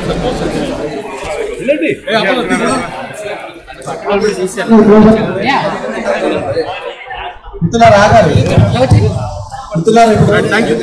మిత్రులారా ఆగాలి మిత్రులారా ఇప్పుడు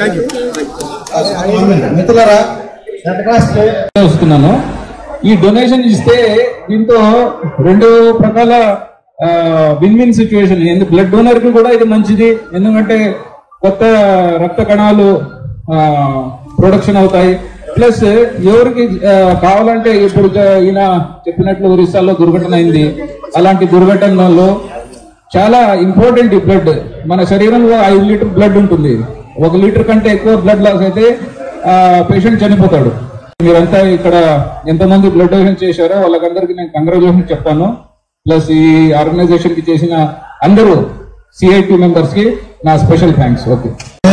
మిత్రులారా రెడ్ క్రాస్ ప్లే వస్తున్నాను ఈ డొనేషన్ ఇస్తే దీంతో రెండు ప్రకాల విన్ విన్ సిచ్యువేషన్ ఎందుకు బ్లడ్ డోనర్ కి కూడా ఇది మంచిది ఎందుకంటే కొత్త రక్త కణాలు ప్రొడక్షన్ అవుతాయి ప్లస్ ఎవరికి ఆ, కావాలంటే ఇప్పుడు జ- ఈయన చెప్పినట్లు ఒరిస్సాలో దుర్ఘటన అయింది అలాంటి దుర్ఘటనలో చాలా ఇంపార్టెంట్ ఈ బ్లడ్ మన శరీరంలో ఐదు లీటర్ బ్లడ్ ఉంటుంది ఒక లీటర్ కంటే ఎక్కువ బ్లడ్ లాస్ అయితే పేషెంట్ చనిపోతాడు మీరంతా ఇక్కడ ఎంతమంది బ్లడ్ డొనేషన్ చేశారో వాళ్ళకందరికీ నేను కంగ్రాచులేషన్ చెప్పాను ప్లస్ ఈ ఆర్గనైజేషన్ కి చేసిన అందరూ సిఐటి మెంబర్స్ కి నా స్పెషల్ థ్యాంక్స్ ఓకే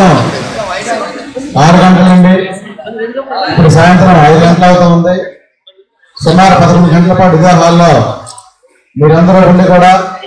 ఆరు గంటల నుండి ఇప్పుడు సాయంత్రం ఐదు గంటల అవుతా ఉంది సుమారు పదకొండు గంటల పాటు ఇదే హాల్లో మీరందరూ ఉండి కూడా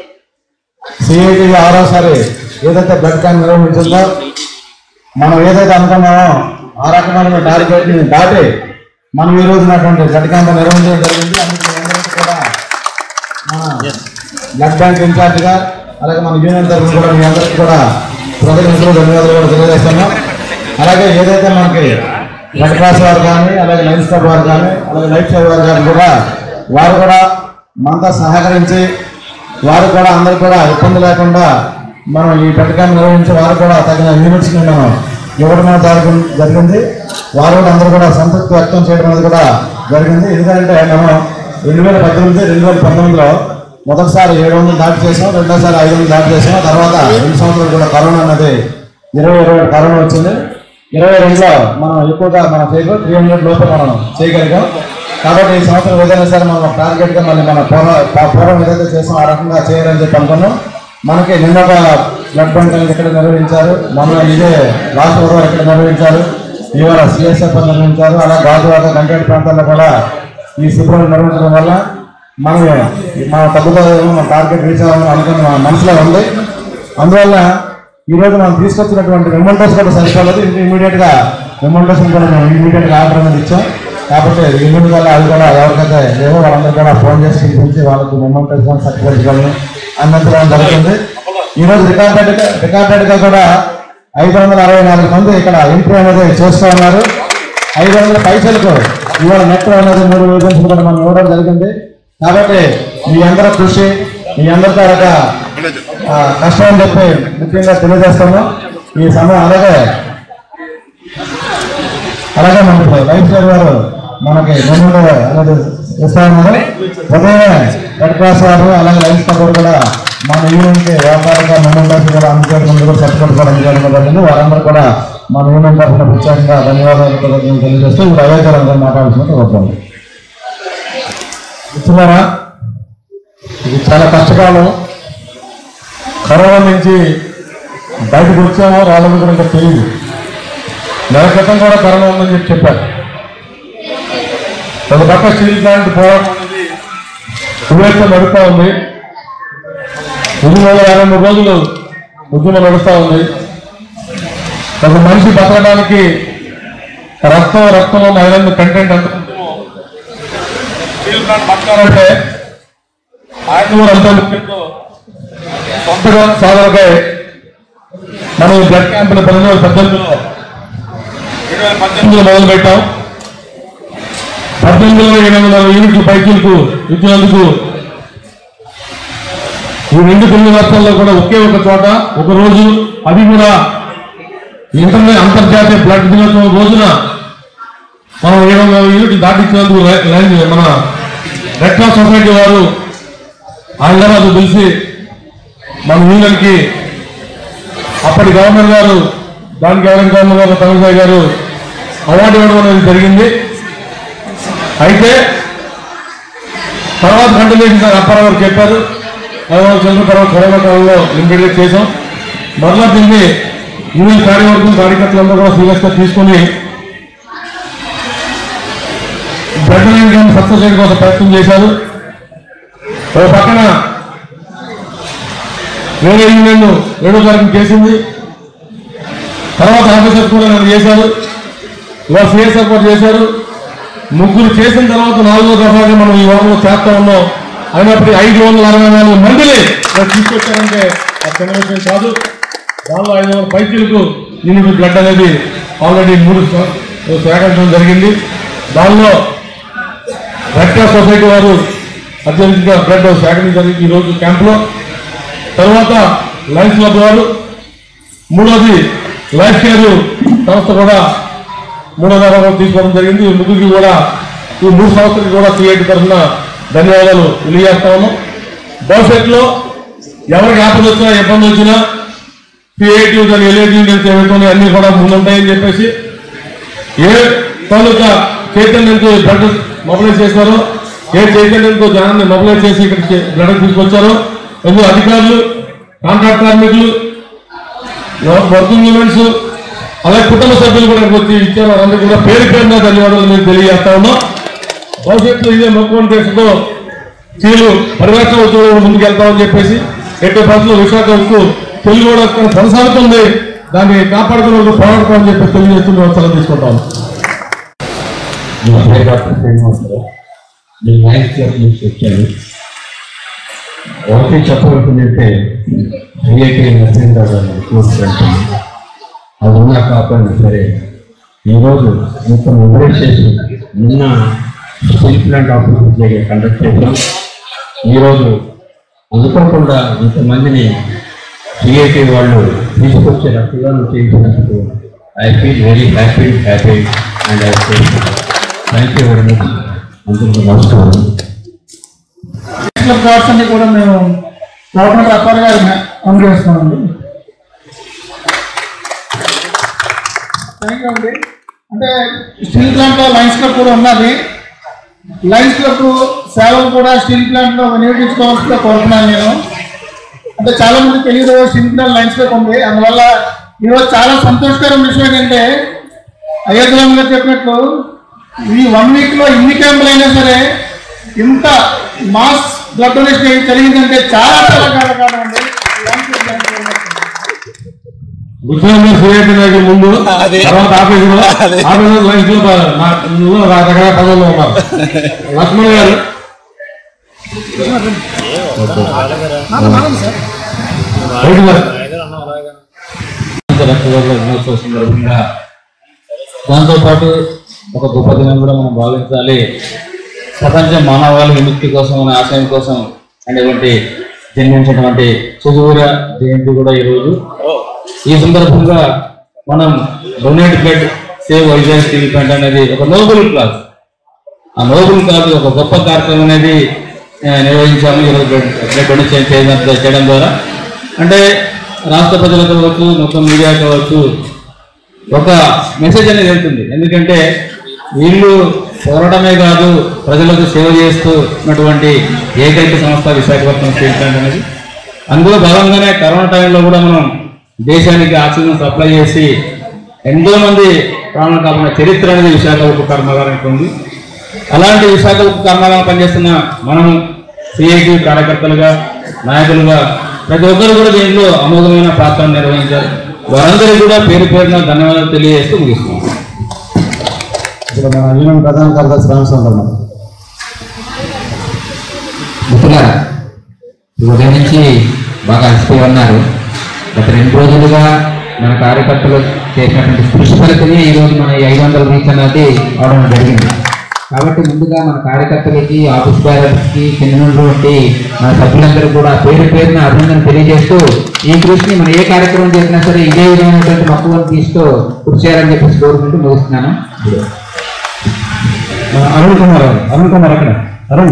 సిఐటి ఆరోసారి ఏదైతే బ్లడ్ క్యాంప్ నిర్వహించిందో మనం ఏదైతే అనుకున్నామో ఆ రకమైన టార్గెట్ ని దాటి మనం ఈ రోజునటువంటి బ్లడ్ క్యాంప్ నిర్వహించడం జరిగింది అందుకే మీ అందరికీ కూడా మన బ్లడ్ బ్యాంక్ ఇన్ఛార్జ్ గా అలాగే మన యూనియన్ తరఫున కూడా మీ అందరికీ కూడా కృతజ్ఞతలు ధన్యవాదాలు కూడా తెలియజేస్తున్నాం అలాగే ఏదైతే మనకి రెడ్ క్రాస్ వారు కానీ అలాగే లైన్స్ క్లబ్ వారు కానీ అలాగే లైఫ్ సేవ్ వారు కానీ కూడా వారు కూడా మనతో సహకరించి వారు కూడా అందరూ కూడా ఇబ్బంది లేకుండా మనం ఈ పథకాన్ని నిర్వహించి వారు కూడా తగిన యూనిట్స్ ని మనం ఇవ్వడం అనేది జరిగి- జరిగింది వారు కూడా అందరూ కూడా సంతృప్తి వ్యక్తం చేయడం అనేది కూడా జరిగింది ఎందుకంటే మనం రెండు వేల పద్దెనిమిది రెండు వేల పంతొమ్మిదిలో మొదటిసారి ఏడు వందలు దాటి చేసాం రెండోసారి ఐదు వందలు దాటి చేసాం తర్వాత రెండు సంవత్సరాలు కూడా కరోనా అనేది ఇరవై ఇరవై ఒకటి కరోనా వచ్చింది ఇరవై రెండులో మనం ఎక్కువగా మనం చేయగలం త్రీ హండ్రెడ్ లోపు మనం చేయగలిగాం కాబట్టి ఈ సంవత్సరం ఏదైనా సరే మనం టార్గెట్ గా మళ్ళీ మన పూర్వ ప- పూర్వం ఏదైతే చేసాం ఆ రకంగా చేయాలని చెప్పి అనుకున్నాం మనకి నిన్న ఒక బ్లడ్ బ్యాంక్ అనేది ఇక్కడ నిర్వహించారు మన ఇదే లాస్ట్ బుధవారం ఇక్కడ నిర్వహించారు ఇవాళ సిఎస్ఎఫ్ నిర్వహించారు అలా గాజువాక గంటేటి ప్రాంతాల్లో కూడా ఈ శిబిరాలు నిర్వహించడం వల్ల మనం మన తగ్గుతుందేమో మన టార్గెట్ రీచ్ అవ్వాలని అనుకున్న మన మనసులో ఉంది అందువల్ల ఈ రోజు మనం తీసుకొచ్చినటువంటి మెమెంటోస్ కూడా సరిపోలేదు ఇంకా ఇమీడియట్ గా మెమెంటోస్ కూడా మేము ఇమీడియట్ గా ఆర్డర్ అనేది ఇచ్చాం కాబట్టి ఇమీడియట్ గా అది కూడా ఎవరికైతే లేవో వాళ్ళందరూ కూడా ఫోన్ చేసి పిలిపించి వాళ్ళకి మెమెంటోస్ సర్టిఫికేట్ కానీ అందించడం జరుగుతుంది ఈ రోజు రికార్డెడ్ రికార్డెడ్ గా కూడా ఐదు వందల అరవై నాలుగు మంది ఇక్కడ ఎంట్రీ అనేది చేస్తూ ఉన్నారు ఐదు వందల పైసలకు ఇవాళ మెట్రో అనేది మూడు ఏజెన్సీ కూడా మనం ఇవ్వడం జరిగింది కాబట్టి మీ అందరి కృషి మీ అందరితో ఒక ఆ, కష్టం అని చెప్పి ముఖ్యంగా తెలియజేస్తాము ఈ సమయం అలాగే అలాగే మనకి లైఫ్ స్టైల్ వారు మనకి మెమోరీ అనేది ఇస్తా ఉన్నారు ఉదయమే రెడ్ క్రాస్ వారు అలాగే లైఫ్ స్టైల్ వారు కూడా మన యూనియన్ కి వ్యాపారంగా మెమోరీస్ కూడా అందుకోవడం ముందు కూడా సర్టిఫికేట్ కూడా అందుకోవడం జరిగింది వారందరూ కూడా మన యూనియన్ తరఫున ప్రత్యేకంగా ధన్యవాదాలు కృతజ్ఞతలు తెలియజేస్తూ ఇప్పుడు అవే గారు అందరూ మాట్లాడుతున్నట్టు కోరుతాను మిత్రులారా ఇది చాలా కష్టకాలం కరోనా నుంచి బయటకు వచ్చామో రాలేదో కూడా ఇంకా తెలియదు నెల క్రితం కూడా కరోనా ఉందని చెప్పి చెప్పారు ఒక పక్క స్టీల్ ప్లాంట్ పోవడం అనేది కువైట్లో నడుస్తూ ఉంది ఎనిమిది వందల యాభై మూడు రోజులు ఉద్యమం నడుస్తూ ఉంది ఒక మనిషి బతకడానికి రక్తం రక్తంలో ఐరన్ కంటెంట్ అంత స్టీల్ ప్లాంట్ బతకాలంటే ఆయన కూడా అంత ముఖ్యంతో సొంతగా సాధనకై మనం ఈ బ్లడ్ క్యాంపులు పన్నెండు వేల పద్దెనిమిదిలో రెండు వేల పద్దెనిమిదిలో మొదలు పెట్టాం పద్దెనిమిదిలో ఎనిమిది వందల యూనిట్ల పైకీలకు ఇచ్చినందుకు ఈ రెండు కొన్ని రాష్ట్రాల్లో కూడా ఒకే ఒక చోట ఒక రోజు అది కూడా ఇంటర్నెట్ అంతర్జాతీయ బ్లడ్ దినోత్సవం రోజున మనం ఏడు వందల యూనిట్లు దాటించినందుకు లై- లైన్ మన రెడ్ క్రాస్ సొసైటీ వారు హైదరాబాద్ పిలిచి మన యూనియన్కి అప్పటి గవర్నర్ గారు దానికి ఎవరైనా గవర్నర్ గారు తమిళసాయి గారు అవార్డు ఇవ్వడం అనేది జరిగింది అయితే తర్వాత కంటిన్యూషన్ సార్ అప్పారావు గారు చెప్పారు అదే చంద్ర తర్వాత కరోనా కాలంలో లిమిటెడ్ చేసాం మరలా దీన్ని యూనియన్ కార్యవర్గం కార్యకర్తలందరూ కూడా సీరియస్గా తీసుకొని బ్లడ్ బ్యాంక్ సక్సెస్ చేయడం కోసం ప్రయత్నం చేశారు ఒక పక్కన వేరే యూనియన్ ఏడో తారీఖు చేసింది తర్వాత ఆఫీసర్ కూడా నన్ను చేశారు ఇవాళ సిఎస్ఆర్ కూడా చేశారు ముగ్గురు చేసిన తర్వాత నాలుగో దఫాగా మనం ఈ వారంలో చేస్తా ఉన్నాం అయినప్పటికీ ఐదు వందల అరవై నాలుగు మందిని మనం తీసుకొచ్చారంటే ఆ చిన్న విషయం కాదు దానిలో ఐదు వందల పైచీలకు యూనిట్ బ్లడ్ అనేది ఆల్రెడీ మూడు స- సేకరించడం జరిగింది దానిలో రెడ్ క్రాస్ సొసైటీ వారు అత్యధికంగా బ్లడ్ సేకరించడం జరిగింది ఈ రోజు క్యాంపులో తర్వాత లయన్స్ క్లబ్ వారు మూడోది లైఫ్ కేర్ సంస్థ కూడా మూడో నెలలో తీసుకోవడం జరిగింది ఈ ముగ్గురికి కూడా ఈ మూడు సంస్థలకి కూడా సిఐటి తరఫున ధన్యవాదాలు తెలియజేస్తా ఉన్నాం భవిష్యత్తులో ఎవరికి ఆపద వచ్చినా ఇబ్బంది వచ్చినా సిఐటి కానీ ఎల్ఐటి ఏమైతే అన్ని కూడా ముందుంటాయని చెప్పేసి ఏ తాలూకా చైతన్యంతో బ్లడ్ మొబిలైజ్ చేశారో ఏ చైతన్యంతో జనాన్ని మొబిలైజ్ చేసి ఇక్కడికి బ్లడ్ తీసుకొచ్చారో ఎందుకు అధికారులు కాంట్రాక్ట్ కార్మికులు వర్కింగ్ ఉమెన్స్ అలాగే కుటుంబ సభ్యులు కూడా ఇక్కడికి వచ్చి ఇచ్చారు వారందరికీ కూడా పేరు పేరున ధన్యవాదాలు మేము తెలియజేస్తా ఉన్నాం భవిష్యత్తులో ఇదే మొక్కుని దేశంతో చీలు పరిరక్షణ ఉద్యోగం ముందుకు వెళ్తామని చెప్పేసి ఎట్టి పరిస్థితుల్లో విశాఖ ఉక్కు తెలుగు కూడా కొనసాగుతుంది దాన్ని కాపాడుకునే వాళ్ళు పోరాడతామని చెప్పి తెలియజేస్తున్న అవసరం తీసుకుంటాం నా పేరు డాక్టర్ శ్రీనివాసరావు నేను లయన్స్ క్లబ్ నుంచి వచ్చాను ఒకటి చెప్పవలసిందంటే ఐఐటి నరసింహరావు గారు క్లోజ్ ఫ్రెండ్స్ అది ఉన్నా కాకపోయినా సరే ఈరోజు ఇంత మొబైల్ చేసి నిన్న స్టీల్ ప్లాంట్ ఆఫీస్ కండక్ట్ చేశాం ఈరోజు అనుకోకుండా ఇంతమందిని సిఐటి వాళ్ళు తీసుకొచ్చే రక్తదానం చేసినందుకు I feel very happy happy and I feel thank you very much అందరికీ నమస్కారం క్లబ్ కార్డ్స్ అన్ని కూడా మేము గవర్నమెంట్ అప్పారు గారు అందజేస్తామండి థ్యాంక్ యూ అండి అంటే స్టీల్ ప్లాంట్ లో లైన్స్ క్లబ్ కూడా ఉన్నది లైన్స్ క్లబ్ సేవలు కూడా స్టీల్ ప్లాంట్ లో వినియోగించుకోవాల్సిందిగా కోరుతున్నాను నేను అంటే చాలా మంది తెలియదు స్టీల్ ప్లాంట్ లైన్స్ క్లబ్ ఉంది అందువల్ల ఈరోజు చాలా సంతోషకరమైన విషయం ఏంటంటే అయోధ్య గారు చెప్పినట్లు ఈ వన్ వీక్ లో ఇన్ని క్యాంపులు అయినా సరే ఇంత మాస్ బ్లడ్ డొనేషన్ జరిగిందంటే చాలా చాలా కారణం అండి గుర్తున్న సిఐటి నాయకులు ముందు తర్వాత ఆఫీసులో ఆఫీసులో లైన్స్ లో నా- ఇందులో రకరకాల పదవుల్లో ఉన్నారు లక్ష్మణ్ గారు రైతు గారు. రక్తదాత దినోత్సవ సందర్భంగా దాంతోపాటు ఒక గొప్ప దినం కూడా మనం భావించాలి ప్రపంచ మానవాళి విముక్తి కోసం అనే ఆశయం కోసం అనేటువంటి జన్మించినటువంటి సుదూర జయంతి కూడా ఈరోజు ఈ సందర్భంగా మనం donate blood save Vizag steel plant అనేది ఒక నోబుల్ క్లాస్ ఆ నోబుల్ కాదు ఒక గొప్ప కార్యక్రమం అనేది ఆ, నిర్వహించాము ఈరోజు బ్లడ్ బ్లడ్ డొనేషన్ చేయడం చేయడం ద్వారా అంటే రాష్ట్ర ప్రజలకు కావచ్చు మొత్తం మీడియా కావచ్చు ఒక మెసేజ్ అనేది వెళ్తుంది ఎందుకంటే వీళ్ళు పోరాటమే కాదు ప్రజలకు సేవ చేస్తూ ఉన్నటువంటి ఏకైక సంస్థ విశాఖపట్నం స్టీల్ ప్లాంట్ అనేది అందులో భాగంగానే కరోనా టైంలో కూడా మనం దేశానికి ఆక్సిజన్ సప్లై చేసి ఎంతో మంది ప్రాణాలు కాపాడిన చరిత్ర అనేది విశాఖ ఉక్కు కర్మాగారానికి ఉంది అలాంటి విశాఖ ఉక్కు కర్మాగారం పనిచేస్తున్న మనం సిఐటి కార్యకర్తలుగా నాయకులుగా ప్రతి ఒక్కరు కూడా దీంట్లో అమోఘమైన పాత్రను నిర్వహించారు వారందరికీ కూడా పేరు పేరున ధన్యవాదాలు తెలియజేస్తూ ముగిస్తున్నాం ఇక్కడ మన యూనియన్ ప్రధాన కార్యదర్శి రామచంద్ర ఉన్నారు. మిత్రులారా ఈ ఉదయం నుంచి బాగా అలసిపోయి ఉన్నారు గత రెండు రోజులుగా మన కార్యకర్తలు చేసినటువంటి కృషి ఫలితమే ఈరోజు మన ఈ ఐదు వందల రీచ్ అనేది అవడం జరిగింది కాబట్టి ముందుగా మన కార్యకర్తలకి ఆఫీస్ బ్యాలర్స్కి చెందినటువంటి మన సభ్యులందరూ కూడా పేరు పేరున అభినందన తెలియజేస్తూ ఈ కృషిని మనం ఏ కార్యక్రమం చేసినా సరే ఇదే విధమైనటువంటి మక్కువను తీస్తూ కృషి చేయాలని చెప్పేసి కోరుకుంటూ ముగిస్తున్నాను మన అరుణ్ కుమార్ గారు. అరుణ్ కుమార్ అక్కడ అరుణ్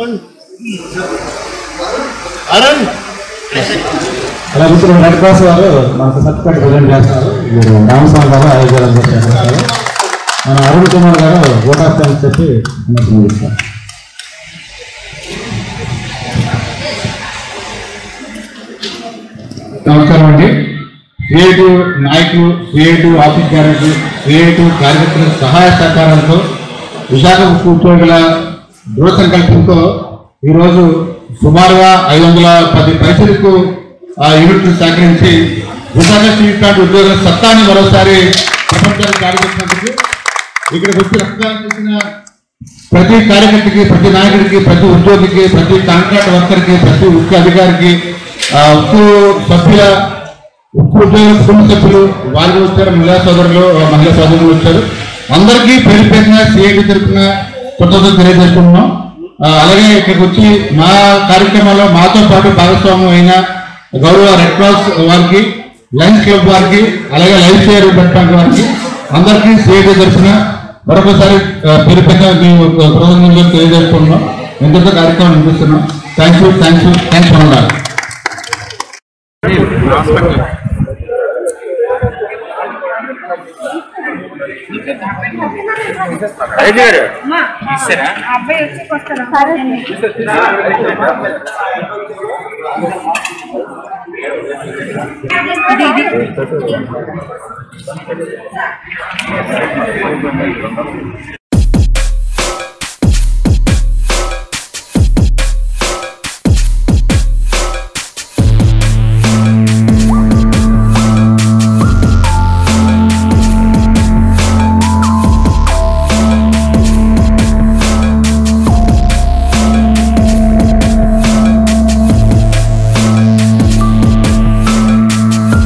అలా మిత్రులు రెడ్ క్రాస్ వారు మనకు సర్టిఫికేట్ ప్రజెంట్ చేస్తారు మీరు రామస్వామి గారు అయోధ్య చేస్తారు మన అరుణ్ కుమార్ గారు ఓట్ ఆఫ్ థ్యాంక్స్ చెప్పి మనకు ముగిస్తారు నమస్కారం అండి క్రియేటివ్ నాయకులు క్రియేటివ్ ఆఫీస్ క్యారెక్టర్ క్రియేటివ్ కార్యకర్తల సహాయ సహకారంతో విశాఖ ఉక్కు ఉద్యోగుల దృఢ సంకల్పంతో ఈరోజు సుమారుగా ఐదు వందల పది పైసలకు ఆ యూనిట్లు సేకరించి విశాఖ స్టీల్ ప్లాంట్ ఉద్యోగుల సత్తాన్ని మరోసారి ప్రపంచానికి కార్యకర్తలకు ఇక్కడికి వచ్చి రక్తదానం చేసిన ప్రతి కార్యకర్తకి ప్రతి నాయకుడికి ప్రతి ఉద్యోగికి ప్రతి కాంట్రాక్ట్ వర్కర్కి ప్రతి ఉక్కు అధికారికి ఆ, ఉక్కు సభ్యుల ఉక్కు ఉద్యోగుల కుటుంబ సభ్యులు వాళ్ళు వచ్చారు మహిళా సోదరులు ఆ, మహిళా సోదరులు వచ్చారు అందరికీ పేరు పేరున సిఐటి తరఫున కృతజ్ఞతలు తెలియజేస్తున్నాం ఆ, అలాగే ఇక్కడికి వచ్చి మా కార్యక్రమంలో మాతో పాటు భాగస్వామ్యం అయిన గౌరవ రెడ్ క్రాస్ వారికి లయన్స్ క్లబ్ వారికి అలాగే లైఫ్ షేర్ బ్లడ్ బ్యాంక్ వారికి అందరికీ సిఐటి తరఫున మరొకసారి ఆ, పేరు పేరున మేము కృతజ్ఞతలు తెలియజేసుకుంటున్నాం ఎంతో కార్యక్రమం అనిపిస్తున్నాం thank you thank you thanks for ఉండాలి అబ్బాయి వచ్చి వస్తారా సరే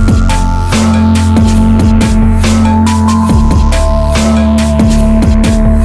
ఆ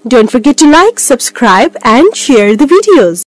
Don't forget to like, subscribe and share the videos.